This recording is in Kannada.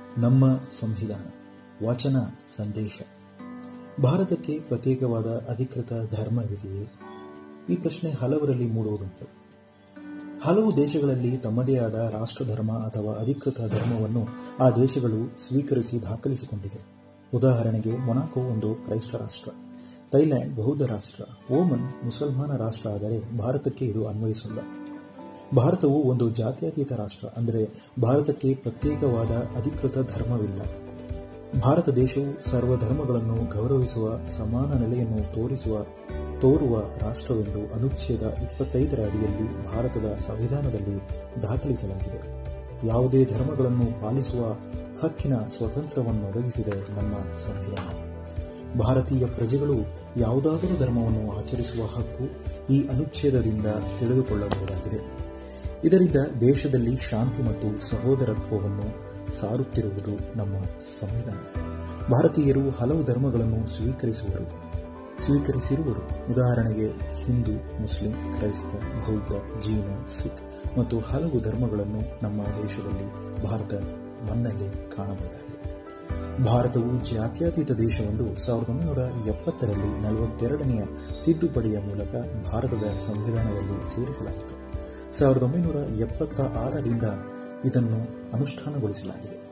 ನಮ್ಮ ಸಂವಿಧಾನ ವಚನ ಸಂದೇಶ ಭಾರತಕ್ಕೆ ಪ್ರತ್ಯೇಕವಾದ ಅಧಿಕೃತ ಧರ್ಮವಿದೆಯೇ ಈ ಪ್ರಶ್ನೆ ಹಲವರಲ್ಲಿ ಮೂಡುವುದುಂಟು ಹಲವು ದೇಶಗಳಲ್ಲಿ ತಮ್ಮದೇ ಆದ ರಾಷ್ಟ್ರಧರ್ಮ ಅಥವಾ ಅಧಿಕೃತ ಧರ್ಮವನ್ನು ಆ ದೇಶಗಳು ಸ್ವೀಕರಿಸಿ ದಾಖಲಿಸಿಕೊಂಡಿದೆ ಉದಾಹರಣೆಗೆ ಮೊನಾಕೋ ಒಂದು ಕ್ರೈಸ್ತ ರಾಷ್ಟ್ರ ಥೈಲ್ಯಾಂಡ್ ಬೌದ್ಧ ರಾಷ್ಟ್ರ ಓಮನ್ ಮುಸಲ್ಮಾನ ರಾಷ್ಟ್ರ ಆದರೆ ಭಾರತಕ್ಕೆ ಇದು ಅನ್ವಯಿಸಲ್ಲ ಭಾರತವು ಒಂದು ಜಾತ್ಯತೀತ ರಾಷ್ಟ್ರ ಅಂದರೆ ಭಾರತಕ್ಕೆ ಪ್ರತ್ಯೇಕವಾದ ಅಧಿಕೃತ ಧರ್ಮವಿಲ್ಲ ಭಾರತ ದೇಶವು ಸರ್ವಧರ್ಮಗಳನ್ನು ಗೌರವಿಸುವ ಸಮಾನ ನೆಲೆಯನ್ನು ತೋರಿಸುವ ತೋರುವ ರಾಷ್ಟ್ರವೆಂದು ಅನುಚ್ಛೇದ ಇಪ್ಪತ್ತೈದರ ಅಡಿಯಲ್ಲಿ ಭಾರತದ ಸಂವಿಧಾನದಲ್ಲಿ ದಾಖಲಿಸಲಾಗಿದೆ ಯಾವುದೇ ಧರ್ಮಗಳನ್ನು ಪಾಲಿಸುವ ಹಕ್ಕಿನ ಸ್ವಾತಂತ್ರ್ಯವನ್ನು ಒದಗಿಸಿದೆ ನಮ್ಮ ಸಂವಿಧಾನ ಭಾರತೀಯ ಪ್ರಜೆಗಳು ಯಾವುದಾದರೂ ಧರ್ಮವನ್ನು ಆಚರಿಸುವ ಹಕ್ಕು ಈ ಅನುಚ್ಛೇದದಿಂದ ತಿಳಿದುಕೊಳ್ಳಬಹುದಾಗಿದೆ ಇದರಿಂದ ದೇಶದಲ್ಲಿ ಶಾಂತಿ ಮತ್ತು ಸಹೋದರತ್ವವನ್ನು ಸಾರುತ್ತಿರುವುದು ನಮ್ಮ ಸಂವಿಧಾನ ಭಾರತೀಯರು ಹಲವು ಧರ್ಮಗಳನ್ನು ಸ್ವೀಕರಿಸುವರು ಸ್ವೀಕರಿಸಿರುವರು ಉದಾಹರಣೆಗೆ ಹಿಂದೂ ಮುಸ್ಲಿಂ ಕ್ರೈಸ್ತ ಬೌದ್ಧ ಜೈನ ಸಿಖ್ ಮತ್ತು ಹಲವು ಧರ್ಮಗಳನ್ನು ನಮ್ಮ ದೇಶದಲ್ಲಿ ಭಾರತ ಮಣ್ಣಲ್ಲಿ ಕಾಣಬಹುದಾಗಿದೆ ಭಾರತವು ಜಾತ್ಯತೀತ ದೇಶವೆಂದು ಸಾವಿರದ ಒಂಬೈನೂರ ಎಪ್ಪತ್ತರಲ್ಲಿ ನಲವತ್ತೆರಡನೆಯ ತಿದ್ದುಪಡಿಯ ಮೂಲಕ ಭಾರತದ ಸಂವಿಧಾನದಲ್ಲಿ ಸೇರಿಸಲಾಯಿತು ಸಾವಿರದ ಒಂಬೈನೂರ ಎಪ್ಪತ್ತ ಆರರಿಂದ ಇದನ್ನು ಅನುಷ್ಠಾನಗೊಳಿಸಲಾಗಿದೆ